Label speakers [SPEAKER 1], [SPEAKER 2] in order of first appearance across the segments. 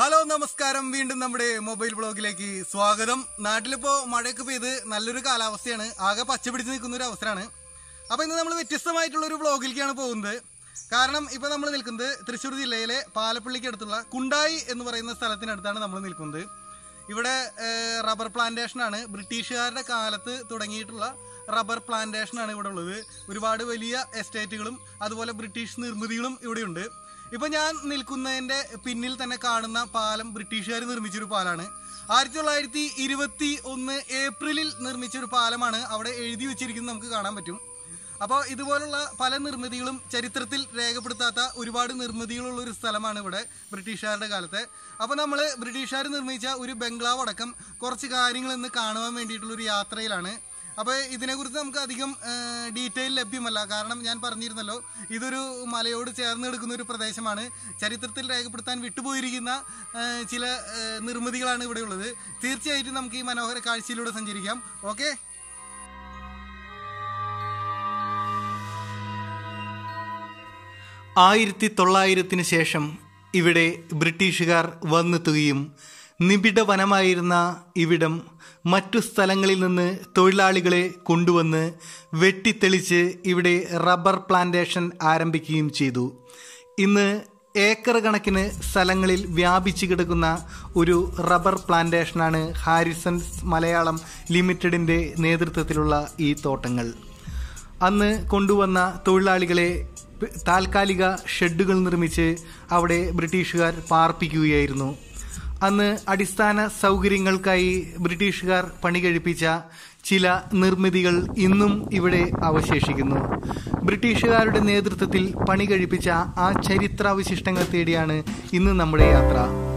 [SPEAKER 1] Hello നമസ്കാരം വീണ്ടും നമ്മുടെ മൊബൈൽ ബ്ലോഗിലേക്ക് സ്വാഗതം നാട്ടിലിപ്പോ മഴയൊക്കെ പെയ്ത് നല്ലൊരു കാലാവസ്ഥയാണ് ആകെ പച്ച പിടിച്ച് നിൽക്കുന്ന ഒരു അവസരമാണ് അപ്പൊ ഇന്ന് നമ്മൾ വ്യത്യസ്തമായിട്ടുള്ള ഒരു ബ്ലോഗിലേക്കാണ് പോകുന്നത് കാരണം ഇപ്പൊ നമ്മൾ നിൽക്കുന്നത് തൃശ്ശൂർ ജില്ലയിലെ പാലപ്പള്ളിക്ക് അടുത്തുള്ള കുണ്ടായി എന്ന് പറയുന്ന സ്ഥലത്തിനടുത്താണ് നമ്മൾ നിൽക്കുന്നത് ഇവിടെ ഏഹ്, റബ്ബർ പ്ലാന്റേഷൻ ആണ് ബ്രിട്ടീഷുകാരുടെ കാലത്ത് തുടങ്ങിയിട്ടുള്ള റബ്ബർ പ്ലാന്റേഷൻ ആണ് ഇവിടെ ഉള്ളത് ഒരുപാട് വലിയ എസ്റ്റേറ്റുകളും അതുപോലെ ബ്രിട്ടീഷ് നിർമ്മിതികളും ഇവിടെയുണ്ട് ഇപ്പൊ ഞാൻ നിൽക്കുന്നതിന്റെ പിന്നിൽ തന്നെ കാണുന്ന പാലം ബ്രിട്ടീഷുകാർ നിർമ്മിച്ചൊരു പാലാണ് ആയിരത്തി തൊള്ളായിരത്തി ഇരുപത്തി ഒന്ന് ഏപ്രിലിൽ നിർമ്മിച്ച ഒരു പാലമാണ് അവിടെ എഴുതി വെച്ചിരിക്കുന്നത് നമുക്ക് കാണാൻ പറ്റും അപ്പോൾ ഇതുപോലുള്ള പല നിർമ്മിതികളും ചരിത്രത്തിൽ രേഖപ്പെടുത്താത്ത ഒരുപാട് നിർമ്മിതികളുള്ള ഒരു സ്ഥലമാണ് ഇവിടെ ബ്രിട്ടീഷുകാരുടെ കാലത്തെ അപ്പോൾ നമ്മൾ ബ്രിട്ടീഷുകാർ നിർമ്മിച്ച ഒരു ബംഗ്ലാവ് അടക്കം കുറച്ച് കാര്യങ്ങൾ ഇന്ന് കാണുവാൻ വേണ്ടിയിട്ടുള്ള ഒരു യാത്രയിലാണ് അപ്പോൾ ഇതിനെക്കുറിച്ച് നമുക്ക് അധികം ഡീറ്റെയിൽ ലഭ്യമല്ല കാരണം ഞാൻ പറഞ്ഞിരുന്നല്ലോ ഇതൊരു മലയോട് ചേർന്ന് കിടക്കുന്ന ഒരു പ്രദേശമാണ് ചരിത്രത്തിൽ രേഖപ്പെടുത്താൻ വിട്ടുപോയിരിക്കുന്ന ആ, ചില ആ, നിർമ്മിതികളാണ് ഇവിടെ ഉള്ളത് തീർച്ചയായിട്ടും നമുക്ക് ഈ മനോഹര കാഴ്ചയിലൂടെ സഞ്ചരിക്കാം ഓക്കെ ആയിരത്തി തൊള്ളായിരത്തിന് ശേഷം ഇവിടെ ബ്രിട്ടീഷുകാർ വന്നെത്തുകയും നിബിഡ വനമായിരുന്ന ഇവിടം മറ്റു സ്ഥലങ്ങളിൽ നിന്ന് തൊഴിലാളികളെ കൊണ്ടുവന്ന് വെട്ടിത്തെളിച്ച് ഇവിടെ റബ്ബർ പ്ലാന്റേഷൻ ആരംഭിക്കുകയും ചെയ്തു ഇന്ന് ഏക്കർ കണക്കിന് സ്ഥലങ്ങളിൽ വ്യാപിച്ചു കിടക്കുന്ന ഒരു റബ്ബർ പ്ലാന്റേഷനാണ് ഹാരിസൺസ് മലയാളം ലിമിറ്റഡിൻ്റെ നേതൃത്വത്തിലുള്ള ഈ തോട്ടങ്ങൾ അന്ന് കൊണ്ടുവന്ന തൊഴിലാളികളെ പ്- താൽക്കാലിക ഷെഡുകൾ നിർമ്മിച്ച് അവിടെ ബ്രിട്ടീഷുകാർ പാർപ്പിക്കുകയായിരുന്നു അന്ന് അടിസ്ഥാന സൗകര്യങ്ങൾക്കായി ബ്രിട്ടീഷുകാർ പണി കഴിപ്പിച്ച ചില നിർമ്മിതികൾ ഇന്നും ഇവിടെ അവശേഷിക്കുന്നു ബ്രിട്ടീഷുകാരുടെ നേതൃത്വത്തിൽ പണി കഴിപ്പിച്ച ആ ചരിത്രാവശിഷ്ടങ്ങൾ തേടിയാണ് ഇന്ന് നമ്മുടെ യാത്ര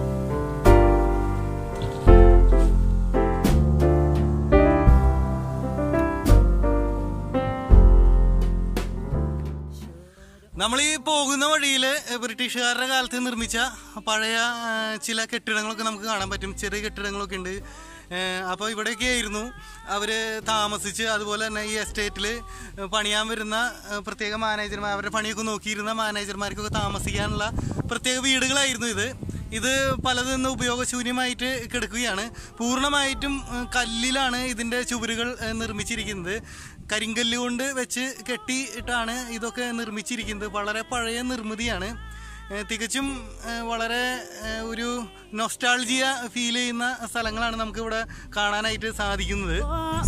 [SPEAKER 1] നമ്മൾ ഈ പോകുന്ന വഴിയിൽ ബ്രിട്ടീഷുകാരുടെ കാലത്ത് നിർമ്മിച്ച പഴയ ആ, ചില കെട്ടിടങ്ങളൊക്കെ നമുക്ക് കാണാൻ പറ്റും ചെറിയ കെട്ടിടങ്ങളൊക്കെ ഉണ്ട് അപ്പോൾ ഇവിടെയൊക്കെ ആയിരുന്നു അവർ താമസിച്ച് അതുപോലെ തന്നെ ഈ എസ്റ്റേറ്റിൽ പണിയാൻ വരുന്ന ആ, പ്രത്യേക മാനേജർമാർ അവരുടെ പണിയൊക്കെ നോക്കിയിരുന്ന മാനേജർമാർക്കൊക്കെ താമസിക്കാനുള്ള പ്രത്യേക വീടുകളായിരുന്നു ഇത് ഇത് പലതും ഇന്ന് ഉപയോഗശൂന്യമായിട്ട് കിടക്കുകയാണ് പൂർണ്ണമായിട്ടും ഏഹ്, കല്ലിലാണ് ഇതിൻ്റെ ചുവരുകൾ ഏഹ്, നിർമ്മിച്ചിരിക്കുന്നത് കരിങ്കല്ല് കൊണ്ട് വെച്ച് കെട്ടിയിട്ടാണ് ഇതൊക്കെ നിർമ്മിച്ചിരിക്കുന്നത് വളരെ പഴയ നിർമ്മിതിയാണ് ഏഹ്, തികച്ചും ഏഹ്, വളരെ ഏഹ്, ഒരു നൊസ്റ്റാൾജിയ ഫീൽ ചെയ്യുന്ന സ്ഥലങ്ങളാണ് നമുക്കിവിടെ കാണാനായിട്ട് സാധിക്കുന്നത്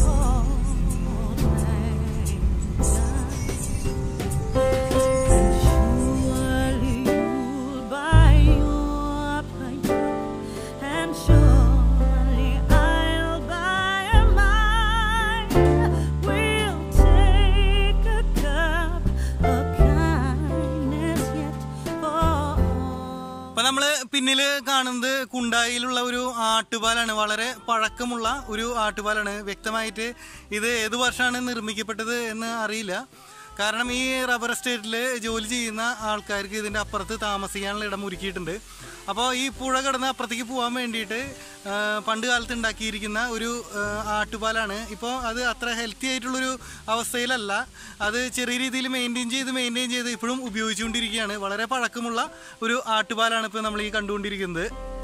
[SPEAKER 2] Surely you'll buy your pipe, and surely I'll buy mine. We'll take a cup of kindness yet for all.
[SPEAKER 1] ഇപ്പൊ നമ്മള് പിന്നില് കാണുന്നത് കുണ്ടായിലുള്ള ഒരു ആട്ടുപാലാണ് വളരെ പഴക്കമുള്ള ഒരു ആട്ടുപാലാണ് വ്യക്തമായിട്ട് ഇത് ഏത് വർഷമാണ് നിർമ്മിക്കപ്പെട്ടത് എന്ന് അറിയില്ല കാരണം ഈ റബ്ബർ എസ്റ്റേറ്റിൽ ജോലി ചെയ്യുന്ന ആൾക്കാർക്ക് ഇതിൻ്റെ അപ്പുറത്ത് താമസിക്കാനുള്ള ഇടം ഒരുക്കിയിട്ടുണ്ട് അപ്പോൾ ഈ പുഴ കടന്ന് അപ്പുറത്തേക്ക് പോകാൻ വേണ്ടിയിട്ട് ആ, പണ്ട് കാലത്ത് ഉണ്ടാക്കിയിരിക്കുന്ന ഒരു ആ, ആട്ടുപാലാണ് ഇപ്പോൾ അത് അത്ര ഹെൽത്തി ആയിട്ടുള്ളൊരു അവസ്ഥയിലല്ല അത് ചെറിയ രീതിയിൽ മെയിൻറ്റെയിൻ ചെയ്ത് മെയിൻറ്റെയിൻ ചെയ്ത് ഇപ്പോഴും ഉപയോഗിച്ചുകൊണ്ടിരിക്കുകയാണ് വളരെ പഴക്കമുള്ള ഒരു ആട്ടുപാലാണ് ഇപ്പോൾ നമ്മൾ ഈ കണ്ടുകൊണ്ടിരിക്കുന്നത്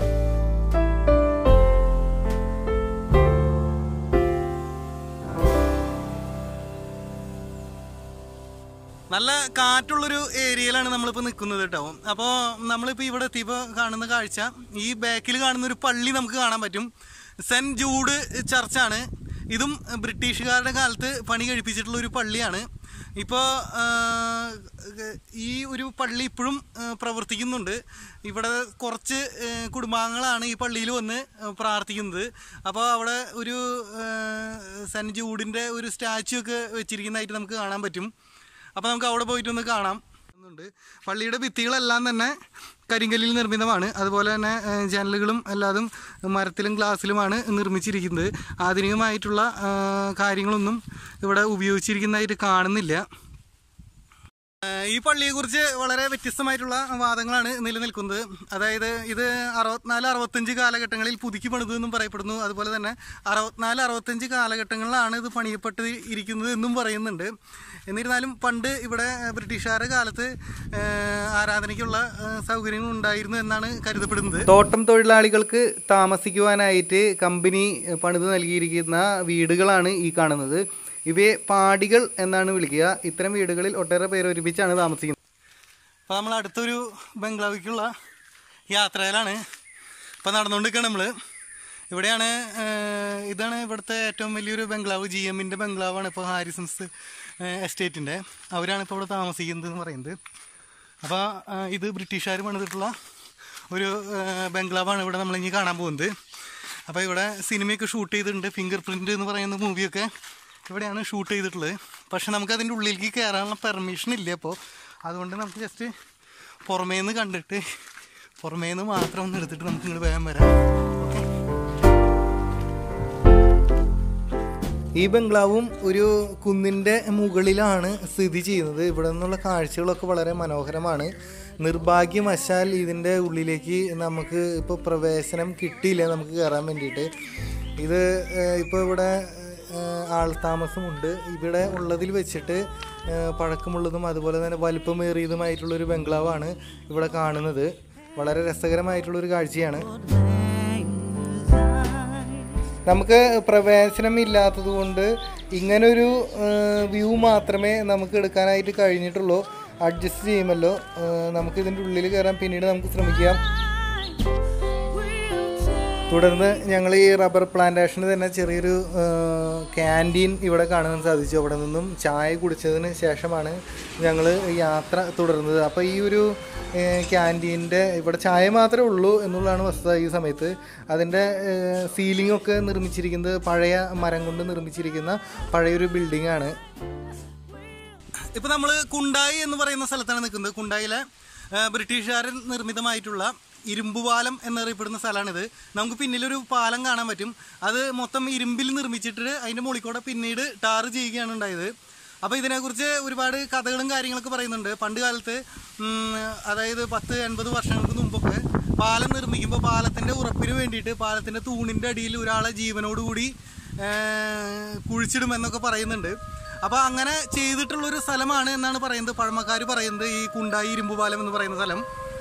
[SPEAKER 1] നല്ല കാറ്റുള്ളൊരു ഏരിയയിലാണ് നമ്മളിപ്പോൾ നിൽക്കുന്നത് കേട്ടോ അപ്പോൾ നമ്മളിപ്പോൾ ഇവിടെ എത്തിയപ്പോൾ കാണുന്ന കാഴ്ച ഈ ബാക്കിൽ കാണുന്ന ഒരു പള്ളി നമുക്ക് കാണാൻ പറ്റും സെൻറ്റ് ജൂഡ് ചർച്ചാണ് ഇതും ബ്രിട്ടീഷുകാരുടെ കാലത്ത് പണി കഴിപ്പിച്ചിട്ടുള്ള ഒരു പള്ളിയാണ് ഇപ്പോൾ ഈ ഒരു പള്ളി ഇപ്പോഴും ആ, പ്രവർത്തിക്കുന്നുണ്ട് ഇവിടെ കുറച്ച് ആ, കുടുംബാംഗങ്ങളാണ് ഈ പള്ളിയിൽ വന്ന് ആ, പ്രാർത്ഥിക്കുന്നത് അപ്പോൾ അവിടെ ഒരു ആ, സെൻറ്റ് ജൂഡിൻ്റെ ഒരു സ്റ്റാച്ചു ഒക്കെ വെച്ചിരിക്കുന്നതായിട്ട് നമുക്ക് കാണാൻ പറ്റും അപ്പോൾ നമുക്ക് അവിടെ പോയിട്ടൊന്ന് കാണാം എന്നുണ്ട് പള്ളിയുടെ ഭിത്തികളെല്ലാം തന്നെ കരിങ്കല്ലിൽ നിർമ്മിതമാണ് അതുപോലെ തന്നെ ഏഹ്, ജനലുകളും എല്ലാതും മരത്തിലും ഗ്ലാസ്സിലുമാണ് നിർമ്മിച്ചിരിക്കുന്നത് ആധുനികമായിട്ടുള്ള ആ, കാര്യങ്ങളൊന്നും ഇവിടെ ഉപയോഗിച്ചിരിക്കുന്നതായിട്ട് കാണുന്നില്ല ഏഹ് ഈ പള്ളിയെക്കുറിച്ച് വളരെ വ്യത്യസ്തമായിട്ടുള്ള വാദങ്ങളാണ് നിലനിൽക്കുന്നത് അതായത് ഇത് അറുപത്തിനാല് അറുപത്തഞ്ച് കാലഘട്ടങ്ങളിൽ പുതുക്കി പണിതു എന്നും പറയപ്പെടുന്നു അതുപോലെ തന്നെ അറുപത്തിനാല് അറുപത്തഞ്ച് കാലഘട്ടങ്ങളിലാണ് ഇത് പണിയപ്പെട്ട് ഇരിക്കുന്നത് എന്നും പറയുന്നുണ്ട് എന്നിരുന്നാലും പണ്ട് ഇവിടെ ബ്രിട്ടീഷുകാരുടെ കാലത്ത് ഏഹ് ആരാധനയ്ക്കുള്ള ഏഹ് സൗകര്യങ്ങൾ ഉണ്ടായിരുന്നു എന്നാണ് കരുതപ്പെടുന്നത് തോട്ടം തൊഴിലാളികൾക്ക് താമസിക്കുവാനായിട്ട് കമ്പനി പണിത് നൽകിയിരിക്കുന്ന വീടുകളാണ് ഈ കാണുന്നത് ഇവയെ പാടികൾ എന്നാണ് വിളിക്കുക ഇത്തരം വീടുകളിൽ ഒട്ടേറെ പേര് ഒരുമിച്ചാണ് താമസിക്കുന്നത് അപ്പോൾ നമ്മൾ അടുത്തൊരു ബംഗ്ലാവിലേക്കുള്ള യാത്രയിലാണ് ഇപ്പോൾ നടന്നുകൊണ്ടിരിക്കുകയാണ് നമ്മൾ ഇവിടെയാണ് ഏഹ്, ഇതാണ് ഇവിടുത്തെ ഏറ്റവും വലിയൊരു ബംഗ്ലാവ് ജി എമ്മിൻ്റെ ബംഗ്ലാവാണ് ഇപ്പോൾ ഹാരിസൺസ് എസ്റ്റേറ്റിൻ്റെ അവരാണ് ഇപ്പോൾ ഇവിടെ താമസിക്കുന്നത് എന്ന് പറയുന്നത് അപ്പോൾ ഇത് ബ്രിട്ടീഷുകാർ പണിതിട്ടുള്ള ഒരു ഏഹ്, ബംഗ്ലാവാണ് ഇവിടെ നമ്മളിനി കാണാൻ പോകുന്നത് അപ്പോൾ ഇവിടെ സിനിമയൊക്കെ ഷൂട്ട് ചെയ്തിട്ടുണ്ട് ഫിംഗർ പ്രിൻ്റ് എന്ന് പറയുന്ന മൂവിയൊക്കെ ഇവിടെയാണ് ഷൂട്ട് ചെയ്തിട്ടുള്ളത് പക്ഷെ നമുക്ക് അതിൻ്റെ ഉള്ളിലേക്ക് കയറാനുള്ള പെർമിഷൻ ഇല്ല അപ്പോൾ അതുകൊണ്ട് നമുക്ക് ജസ്റ്റ് പുറമേ നിന്ന് കണ്ടിട്ട് പുറമേ നിന്ന് മാത്രം ഒന്ന് എടുത്തിട്ട് നമുക്ക് ഇങ്ങോട്ട് വേഗം വരാം ഓക്കെ ഈ ബംഗ്ലാവും ഒരു കുന്നിൻ്റെ മുകളിലാണ് സ്ഥിതി ചെയ്യുന്നത് ഇവിടെ നിന്നുള്ള കാഴ്ചകളൊക്കെ വളരെ മനോഹരമാണ് നിർഭാഗ്യമശാൽ ഇതിൻ്റെ ഉള്ളിലേക്ക് നമുക്ക് ഇപ്പോൾ പ്രവേശനം കിട്ടിയില്ല നമുക്ക് കയറാൻ വേണ്ടിയിട്ട് ഇത് ഇപ്പോൾ ഇവിടെ ഏഹ്, ആൾതാമസമുണ്ട് ഇവിടെ ഉള്ളതിൽ വെച്ചിട്ട് ഏഹ്, പഴക്കമുള്ളതും അതുപോലെ തന്നെ വലിപ്പമേറിയതുമായിട്ടുള്ളൊരു ബംഗ്ലാവാണ് ഇവിടെ കാണുന്നത് വളരെ രസകരമായിട്ടുള്ളൊരു കാഴ്ചയാണ് നമുക്ക് പ്രവേശനം ഇല്ലാത്തത് കൊണ്ട് ഇങ്ങനൊരു വ്യൂ മാത്രമേ നമുക്ക് എടുക്കാനായിട്ട് കഴിഞ്ഞിട്ടുള്ളൂ അഡ്ജസ്റ്റ് ചെയ്യുമല്ലോ ഏഹ് നമുക്ക് ഇതിൻ്റെ ഉള്ളിൽ കയറാൻ പിന്നീട് നമുക്ക് ശ്രമിക്കാം തുടർന്ന് ഞങ്ങൾ ഈ റബ്ബർ പ്ലാന്റേഷന് തന്നെ ചെറിയൊരു ക്യാൻറ്റീൻ ഇവിടെ കാണാൻ സാധിച്ചു അവിടെ നിന്നും ചായ കുടിച്ചതിന് ശേഷമാണ് ഞങ്ങൾ യാത്ര തുടർന്നത് അപ്പോൾ ഈ ഒരു ക്യാൻറ്റീൻ്റെ ഇവിടെ ചായ മാത്രമേ ഉള്ളൂ എന്നുള്ളതാണ് വസ്തുത ഈ സമയത്ത് അതിൻ്റെ സീലിംഗ് ഒക്കെ നിർമ്മിച്ചിരിക്കുന്നത് പഴയ മരം കൊണ്ട് നിർമ്മിച്ചിരിക്കുന്ന പഴയൊരു ബിൽഡിംഗ് ആണ് ഇപ്പൊ നമ്മൾ കുണ്ടായി എന്ന് പറയുന്ന സ്ഥലത്താണ് നിൽക്കുന്നത് കുണ്ടായിലെ ബ്രിട്ടീഷുകാരൻ നിർമ്മിതമായിട്ടുള്ള ഇരുമ്പുപാലം എന്നറിയപ്പെടുന്ന സ്ഥലമാണിത് നമുക്ക് പിന്നിലൊരു പാലം കാണാൻ പറ്റും അത് മൊത്തം ഇരുമ്പിൽ നിർമ്മിച്ചിട്ട് അതിന്റെ മുകളിൽ കൂടെ പിന്നീട് ടാർ ചെയ്യുകയാണ് ഉണ്ടായത് അപ്പോൾ ഇതിനെക്കുറിച്ച് ഒരുപാട് കഥകളും കാര്യങ്ങളൊക്കെ പറയുന്നുണ്ട് പണ്ട് കാലത്ത് ഉം, അതായത് പത്ത് എൺപത് വർഷങ്ങൾക്ക് മുമ്പൊക്കെ പാലം നിർമ്മിക്കുമ്പോൾ പാലത്തിന്റെ ഉറപ്പിന് വേണ്ടിയിട്ട് പാലത്തിന്റെ തൂണിന്റെ അടിയിൽ ഒരാളെ ജീവനോടുകൂടി ഏഹ്, കുഴിച്ചിടുമെന്നൊക്കെ പറയുന്നുണ്ട് അപ്പൊ അങ്ങനെ ചെയ്തിട്ടുള്ള ഒരു സ്ഥലമാണ് എന്നാണ് പറയുന്നത് പഴമക്കാർ പറയുന്നത് ഈ കുണ്ടായി ഇരുമ്പുപാലം എന്ന് പറയുന്ന സ്ഥലം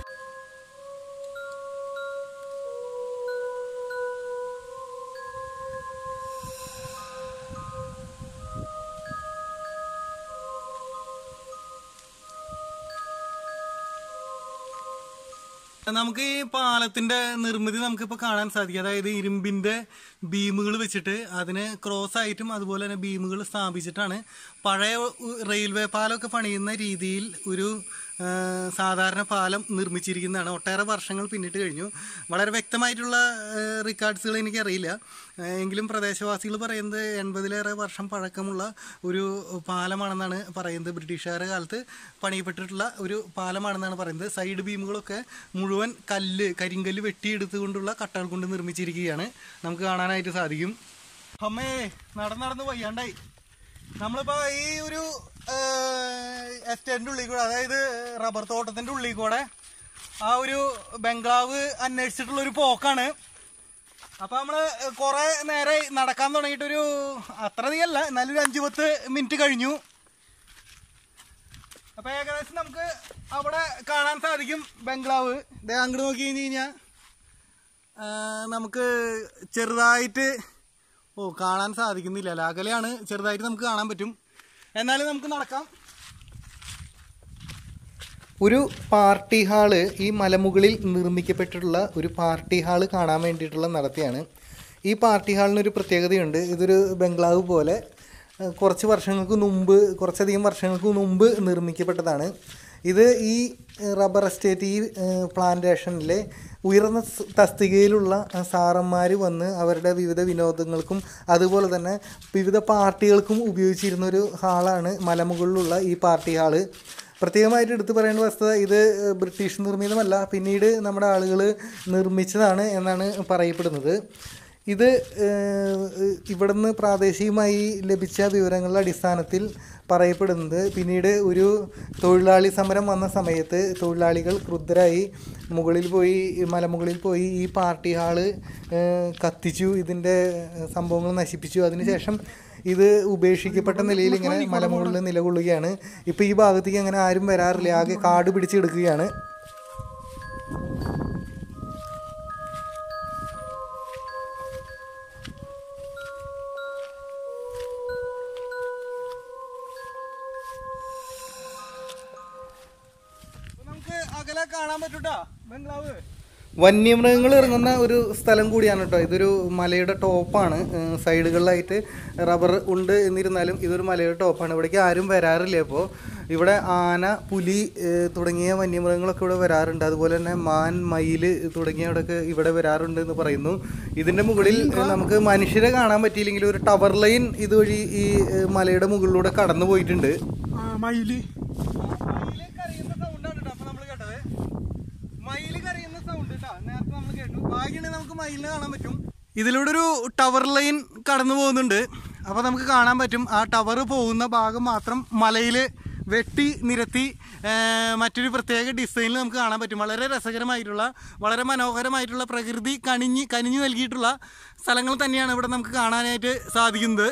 [SPEAKER 1] നമുക്ക് ഈ പാലത്തിന്റെ നിർമ്മിതി നമുക്കിപ്പോൾ കാണാൻ സാധിക്കും അതായത് ഇരുമ്പിന്റെ ബീമുകൾ വെച്ചിട്ട് അതിന് ക്രോസ് ആയിട്ടും അതുപോലെ തന്നെ ബീമുകൾ സ്ഥാപിച്ചിട്ടാണ് പഴയ ഉ- റെയിൽവേ പാലമൊക്കെ പണിയുന്ന രീതിയിൽ ഒരു ആ, സാധാരണ പാലം നിർമ്മിച്ചിരിക്കുന്നതാണ് ഒട്ടേറെ വർഷങ്ങൾ പിന്നിട്ട് കഴിഞ്ഞു വളരെ വ്യക്തമായിട്ടുള്ള റെക്കോർഡ്സുകൾ എനിക്കറിയില്ല ആ, എങ്കിലും പ്രദേശവാസികൾ പറയുന്നത് എൺപതിലേറെ വർഷം പഴക്കമുള്ള ഒരു പാലമാണെന്നാണ് പറയുന്നത് ബ്രിട്ടീഷുകാരുടെ കാലത്ത് പണിയപ്പെട്ടിട്ടുള്ള ഒരു പാലമാണെന്നാണ് പറയുന്നത് സൈഡ് ബീമുകളൊക്കെ മുഴുവൻ കല്ല് കരിങ്കല്ല് വെട്ടിയെടുത്തുകൊണ്ടുള്ള കട്ടകൾ കൊണ്ട് നിർമ്മിച്ചിരിക്കുകയാണ് നമുക്ക് കാണാനായിട്ട് സാധിക്കും അമ്മേ നടന്ന് നടന്ന് വയ്യാണ്ടായി നമ്മളിപ്പോ ഈ ഒരു എസ്റ്റേറ്റിന്റെ ഉള്ളിൽ കൂടെ അതായത് റബ്ബർ തോട്ടത്തിന്റെ ഉള്ളിൽ കൂടെ ആ ഒരു ബംഗ്ലാവ് അന്വേഷിച്ചിട്ടുള്ള ഒരു പോക്കാണ് അപ്പൊ നമ്മള് കുറെ നേരെ നടക്കാൻ തുടങ്ങിയിട്ടൊരു അത്ര അധികമല്ല എന്നാലും ഒരു അഞ്ചു പത്ത് മിനിറ്റ് കഴിഞ്ഞു അപ്പൊ ഏകദേശം നമുക്ക് അവിടെ കാണാൻ സാധിക്കും ബംഗ്ലാവ് ദേ അങ്ങോട്ട് നോക്കി കഴിഞ്ഞ് കഴിഞ്ഞാൽ നമുക്ക് ചെറുതായിട്ട് ഓ കാണാൻ സാധിക്കുന്നില്ല അല്ല അകലെയാണ് ചെറുതായിട്ട് നമുക്ക് കാണാൻ പറ്റും എന്നാലും നമുക്ക് നടക്കാം ഒരു പാർട്ടി ഹാള് ഈ മലമുകളിൽ നിർമ്മിക്കപ്പെട്ടിട്ടുള്ള ഒരു പാർട്ടി ഹാള് കാണാൻ വേണ്ടിയിട്ടുള്ള നടത്തിയാണ് ഈ പാർട്ടി ഹാളിനൊരു പ്രത്യേകതയുണ്ട് ഇതൊരു ബംഗ്ലാവ് പോലെ ഏഹ്, കുറച്ച് വർഷങ്ങൾക്ക് മുമ്പ് കുറച്ചധികം വർഷങ്ങൾക്ക് മുമ്പ് നിർമ്മിക്കപ്പെട്ടതാണ് ഇത് ഈ ഏഹ്, റബ്ബർ എസ്റ്റേറ്റ് ഈ ഏഹ്, പ്ലാന്റേഷനിലെ ഉയർന്ന സ് തസ്തികയിലുള്ള സാറന്മാർ വന്ന് അവരുടെ വിവിധ വിനോദങ്ങൾക്കും അതുപോലെ തന്നെ വിവിധ പാർട്ടികൾക്കും ഉപയോഗിച്ചിരുന്ന ഒരു ഹാളാണ് മലമുകളിലുള്ള ഈ പാർട്ടി ഹാള് പ്രത്യേകമായിട്ട് എടുത്തു പറയേണ്ട വസ്തുത ഇത് ഏഹ്, ബ്രിട്ടീഷ് നിർമ്മിതമല്ല പിന്നീട് നമ്മുടെ ആളുകൾ നിർമ്മിച്ചതാണ് എന്നാണ് പറയപ്പെടുന്നത് ഇത് ഏഹ്, ഇവിടുന്ന് പ്രാദേശികമായി ലഭിച്ച വിവരങ്ങളുടെ അടിസ്ഥാനത്തിൽ പറയപ്പെടുന്നത് പിന്നീട് ഒരു തൊഴിലാളി സമരം വന്ന സമയത്ത് തൊഴിലാളികൾ ക്രുദ്ധരായി മുകളിൽ പോയി മലമുകളിൽ പോയി ഈ പാർട്ടി ഹാള് ഏഹ്, കത്തിച്ചു ഇതിൻ്റെ സംഭവങ്ങൾ നശിപ്പിച്ചു അതിനുശേഷം ഇത് ഉപേക്ഷിക്കപ്പെട്ട നിലയിൽ ഇങ്ങനെ മലമുകളിൽ നിലകൊള്ളുകയാണ് ഇപ്പോൾ ഈ ഭാഗത്തേക്ക് അങ്ങനെ ആരും വരാറില്ല ആകെ കാട് പിടിച്ചെടുക്കുകയാണ് നമുക്ക് അകലെ കാണാൻ പറ്റൂട്ടാ ബംഗ്ലാവ് വന്യമൃഗങ്ങൾ ഇറങ്ങുന്ന ഒരു സ്ഥലം കൂടിയാണ് കേട്ടോ ഇതൊരു മലയുടെ ടോപ്പാണ് ഏഹ് സൈഡുകളിലായിട്ട് റബ്ബർ ഉണ്ട് എന്നിരുന്നാലും ഇതൊരു മലയുടെ ടോപ്പാണ് ഇവിടേക്ക് ആരും വരാറില്ല ഇപ്പോൾ ഇവിടെ ആന പുലി ഏഹ് തുടങ്ങിയ വന്യമൃഗങ്ങളൊക്കെ ഇവിടെ വരാറുണ്ട് അതുപോലെ തന്നെ മാൻ മയിൽ തുടങ്ങിയവിടെയൊക്കെ ഇവിടെ വരാറുണ്ട് എന്ന് പറയുന്നു ഇതിൻ്റെ മുകളിൽ ഏഹ് നമുക്ക് മനുഷ്യരെ കാണാൻ പറ്റിയില്ലെങ്കിൽ ഒരു ടവർ ലൈൻ ഇതുവഴി ഈ ഏഹ് മലയുടെ മുകളിലൂടെ കടന്നു പോയിട്ടുണ്ട്
[SPEAKER 3] മയില്
[SPEAKER 1] മയില് കരയുന്ന സൗണ്ടാണ് കേട്ടോ അപ്പൊ നമ്മള് കേട്ടത് മയില് കരയുന്ന സൗണ്ട് കേട്ടോ നേരത്തെ നമ്മൾ കേട്ടു ഭാഗ്യമാണെങ്കിൽ നമുക്ക് മയിലിനെ കാണാൻ പറ്റും ഇതിലൂടെ ഒരു ടവർ ലൈൻ കടന്നു പോകുന്നുണ്ട് അപ്പൊ നമുക്ക് കാണാൻ പറ്റും ആ ടവർ പോകുന്ന ഭാഗം മാത്രം മലയില് വെട്ടി നിരത്തി ആ, മറ്റൊരു പ്രത്യേക ഡിസൈനിൽ നമുക്ക് കാണാൻ പറ്റും വളരെ രസകരമായിട്ടുള്ള വളരെ മനോഹരമായിട്ടുള്ള പ്രകൃതി കണിഞ്ഞ് കനിഞ്ഞു നൽകിയിട്ടുള്ള സ്ഥലങ്ങൾ തന്നെയാണ് ഇവിടെ നമുക്ക് കാണാനായിട്ട് സാധിക്കുന്നത്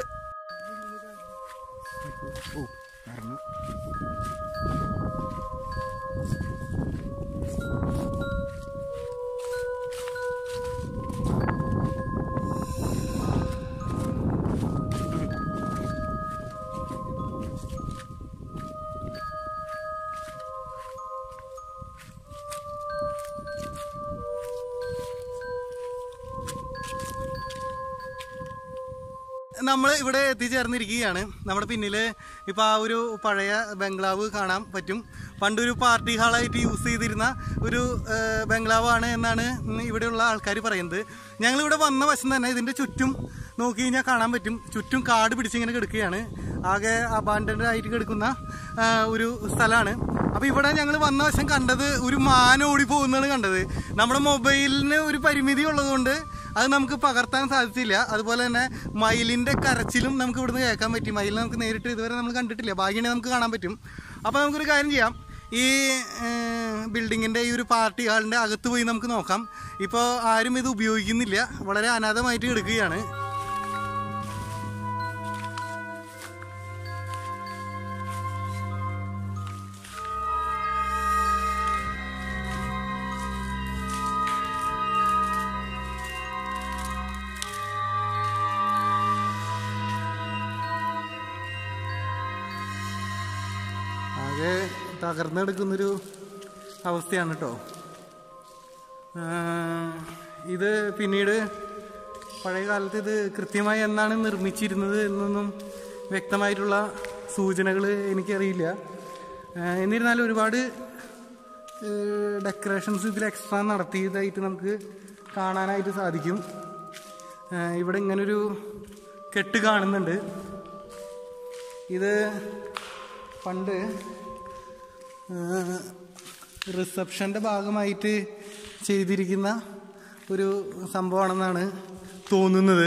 [SPEAKER 1] നമ്മൾ ഇവിടെ എത്തിച്ചേർന്നിരിക്കുകയാണ് നമ്മുടെ പിന്നിൽ ഇപ്പോൾ ആ ഒരു പഴയ ബംഗ്ലാവ് കാണാൻ പറ്റും പണ്ടൊരു പാർട്ടി ഹാളായിട്ട് യൂസ് ചെയ്തിരുന്ന ഒരു ആ, ബംഗ്ലാവാണ് എന്നാണ് ഇന്ന് ഇവിടെയുള്ള ആൾക്കാർ പറയുന്നത് ഞങ്ങളിവിടെ വന്ന വശം തന്നെ ഇതിൻ്റെ ചുറ്റും നോക്കി കഴിഞ്ഞാൽ കാണാൻ പറ്റും ചുറ്റും കാട് പിടിച്ചിങ്ങനെ കിടക്കുകയാണ് ആകെ അബാൻഡൻ്റ് ആയിട്ട് കിടക്കുന്ന ആ, ഒരു സ്ഥലമാണ് അപ്പോൾ ഇവിടെ ഞങ്ങൾ വന്ന വശം കണ്ടത് ഒരു മാൻ ഓടി പോകുന്നതാണ് കണ്ടത് നമ്മുടെ മൊബൈലിന് ഒരു പരിമിതി ഉള്ളതുകൊണ്ട് അത് നമുക്ക് പകർത്താൻ സാധിച്ചില്ല അതുപോലെ തന്നെ മയിലിൻ്റെ കരച്ചിലും നമുക്ക് ഇവിടുന്ന് കേൾക്കാൻ പറ്റി മയിൽ നമുക്ക് നേരിട്ട് ഇതുവരെ നമ്മൾ കണ്ടിട്ടില്ല ഭാഗ്യണെ നമുക്ക് കാണാൻ പറ്റും അപ്പോൾ നമുക്കൊരു കാര്യം ചെയ്യാം ഈ ബിൽഡിങ്ങിൻ്റെ ഈ ഒരു പാർട്ടി ഹാളിൻ്റെ അകത്ത് പോയി നമുക്ക് നോക്കാം ഇപ്പോൾ ആരും ഇത് ഉപയോഗിക്കുന്നില്ല വളരെ അനാഥമായിട്ട് കിടക്കുകയാണ് ആകെ തകർന്നെടുക്കുന്നൊരു അവസ്ഥയാണ് കേട്ടോ ഇത് പിന്നീട് പഴയ കാലത്ത് ഇത് കൃത്യമായി എന്നാണ് നിർമ്മിച്ചിരുന്നത് എന്നൊന്നും വ്യക്തമായിട്ടുള്ള സൂചനകൾ എനിക്കറിയില്ല ആ, എന്നിരുന്നാലും ഒരുപാട് ഡെക്കറേഷൻസ് ഇതിൽ എക്സ്ട്രാ നടത്തിയതായിട്ട് നമുക്ക് കാണാനായിട്ട് സാധിക്കും ആ, ഇവിടെ ഇങ്ങനൊരു കെട്ട് കാണുന്നുണ്ട് ഇത് പണ്ട് റിസപ്ഷൻ്റെ ഭാഗമായിട്ട് ചെയ്തിരിക്കുന്ന ഒരു സംഭവമാണെന്നാണ് തോന്നുന്നത്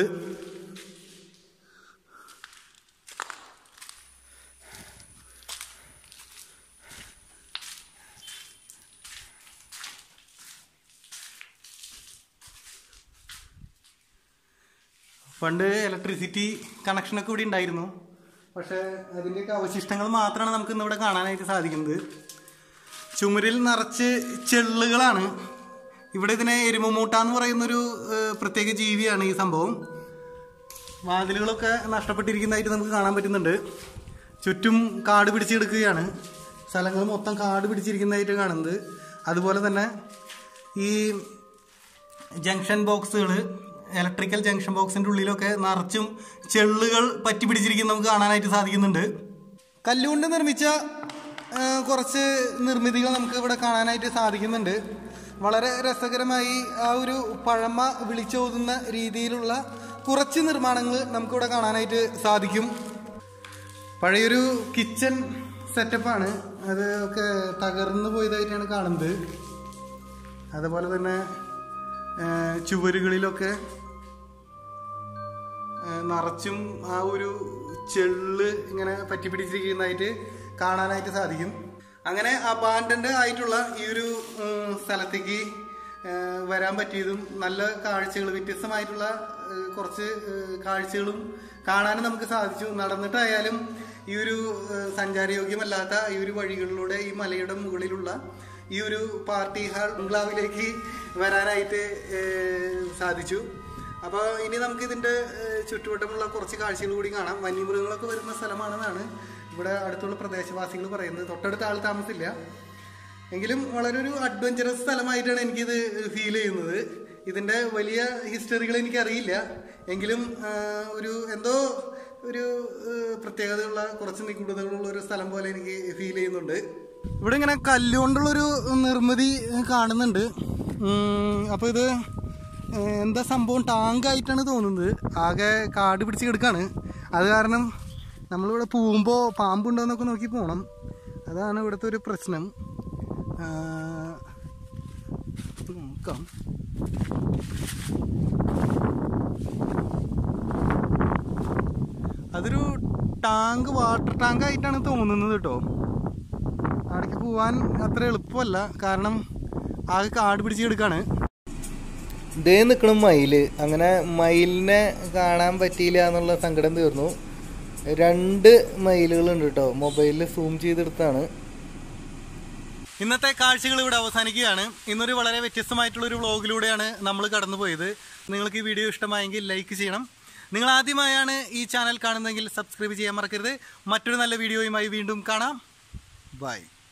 [SPEAKER 1] പണ്ട് ഇലക്ട്രിസിറ്റി കണക്ഷനൊക്കെ ഇവിടെ ഉണ്ടായിരുന്നു പക്ഷേ അതിൻ്റെയൊക്കെ അവശിഷ്ടങ്ങൾ മാത്രമാണ് നമുക്ക് ഇന്നിവിടെ കാണാനായിട്ട് സാധിക്കുന്നത് ചുമരിൽ നിറച്ച് ചെള്ളുകളാണ് ഇവിടെ ഇതിനെ എരുമമൂട്ട എന്ന് പറയുന്നൊരു ഏഹ്, പ്രത്യേക ജീവിയാണ് ഈ സംഭവം വാതിലുകളൊക്കെ നഷ്ടപ്പെട്ടിരിക്കുന്നതായിട്ട് നമുക്ക് കാണാൻ പറ്റുന്നുണ്ട് ചുറ്റും കാട് പിടിച്ചെടുക്കുകയാണ് സ്ഥലങ്ങൾ മൊത്തം കാട് പിടിച്ചിരിക്കുന്നതായിട്ട് കാണുന്നത് അതുപോലെ തന്നെ ഈ ജംഗ്ഷൻ ബോക്സുകൾ ഇലക്ട്രിക്കൽ ജംഗ്ഷൻ ബോക്സിന്റെ ഉള്ളിലൊക്കെ നിറച്ചും ചെള്ളുകൾ പറ്റി പിടിച്ചിരിക്കുന്ന നമുക്ക് കാണാനായിട്ട് സാധിക്കുന്നുണ്ട് കല്ലുകൊണ്ട് നിർമ്മിച്ച ആ, കുറച്ച് നിർമ്മിതികൾ നമുക്ക് ഇവിടെ കാണാനായിട്ട് സാധിക്കുന്നുണ്ട് വളരെ രസകരമായി ആ ഒരു പഴമ വിളിച്ചോതുന്ന രീതിയിലുള്ള കുറച്ച് നിർമ്മാണങ്ങൾ നമുക്കിവിടെ കാണാനായിട്ട് സാധിക്കും പഴയൊരു കിച്ചൺ സെറ്റപ്പാണ് അത് ഒക്കെ തകർന്നു പോയതായിട്ടാണ് കാണുന്നത് അതുപോലെ തന്നെ ആ, ചുവരുകളിലൊക്കെ ഏഹ്, നിറച്ചും ആ ഒരു ചെള്ള് ഇങ്ങനെ പറ്റി പിടിച്ചിരിക്കുന്നതായിട്ട് കാണാനായിട്ട് സാധിക്കും അങ്ങനെ അബാൻഡൻ്റ് ആയിട്ടുള്ള ഈ ഒരു ഉം, സ്ഥലത്തേക്ക് ഏഹ്, വരാൻ പറ്റിയതും നല്ല കാഴ്ചകൾ വ്യത്യസ്തമായിട്ടുള്ള ഏഹ്, കുറച്ച് ഏഹ്, കാഴ്ചകളും കാണാനും നമുക്ക് സാധിച്ചു നടന്നിട്ടായാലും ഈ ഒരു ഏഹ്, സഞ്ചാരയോഗ്യമല്ലാത്ത ഈ ഒരു വഴികളിലൂടെ ഈ മലയുടെ മുകളിലുള്ള ഈ ഒരു പാർട്ടി ഹാൾ ബംഗ്ലാവിലേക്ക് വരാനായിട്ട് ഏഹ്, സാധിച്ചു അപ്പോൾ ഇനി നമുക്ക് ഇതിൻ്റെ ചുറ്റുവട്ടമുള്ള കുറച്ച് കാഴ്ചകൾ കൂടി കാണാം വന്യമൃഗങ്ങളൊക്കെ വരുന്ന സ്ഥലമാണെന്നാണ് ഇവിടെ അടുത്തുള്ള പ്രദേശവാസികൾ പറയുന്നത് തൊട്ടടുത്ത ആൾ താമസമില്ല എങ്കിലും വളരെ ഒരു അഡ്വഞ്ചറസ് സ്ഥലമായിട്ടാണ് എനിക്കിത് ഫീൽ ചെയ്യുന്നത് ഇതിൻ്റെ വലിയ ഹിസ്റ്ററികൾ എനിക്കറിയില്ല എങ്കിലും ആ, ഒരു എന്തോ ഒരു ആ, പ്രത്യേകതയുള്ള കുറച്ച് നിഗൂഢതകളുള്ള ഒരു സ്ഥലം പോലെ എനിക്ക് ഫീൽ ചെയ്യുന്നുണ്ട് ഇവിടെ ഇങ്ങനെ കല്ലുകൊണ്ടുള്ളൊരു നിർമ്മിതി കാണുന്നുണ്ട് അപ്പോൾ ഇത് ഏഹ് എന്താ സംഭവം ടാങ്ക് ആയിട്ടാണ് തോന്നുന്നത് ആകെ കാട് പിടിച്ച് കിടക്കാണ് അത് കാരണം നമ്മളിവിടെ പോകുമ്പോൾ പാമ്പുണ്ടോ എന്നൊക്കെ നോക്കി പോകണം അതാണ് ഇവിടുത്തെ ഒരു പ്രശ്നം ആഹ് നോക്കാം അതൊരു ടാങ്ക് വാട്ടർ ടാങ്ക് ആയിട്ടാണ് തോന്നുന്നത് കേട്ടോ അവിടേക്ക് പോവാൻ അത്ര എളുപ്പമല്ല കാരണം ആകെ കാട് പിടിച്ച് കിടക്കാണ്
[SPEAKER 3] ദേ നിൽക്കണം മയില് അങ്ങനെ മയിലിനെ കാണാൻ പറ്റിയില്ല എന്നുള്ള സങ്കടം തീർന്നു രണ്ട് മയിലുകളുണ്ട് കേട്ടോ മൊബൈലിൽ സൂം ചെയ്തെടുത്താണ്
[SPEAKER 1] ഇന്നത്തെ കാഴ്ചകൾ ഇവിടെ അവസാനിക്കുകയാണ് ഇന്നൊരു വളരെ വ്യത്യസ്തമായിട്ടുള്ള ഒരു വ്ളോഗിലൂടെയാണ് നമ്മൾ കടന്നുപോയത് നിങ്ങൾക്ക് ഈ വീഡിയോ ഇഷ്ടമായെങ്കിൽ ലൈക്ക് ചെയ്യണം നിങ്ങൾ ആദ്യമായാണ് ഈ ചാനൽ കാണുന്നതെങ്കിൽ സബ്സ്ക്രൈബ് ചെയ്യാൻ മറക്കരുത് മറ്റൊരു നല്ല വീഡിയോയുമായി വീണ്ടും കാണാം ബൈ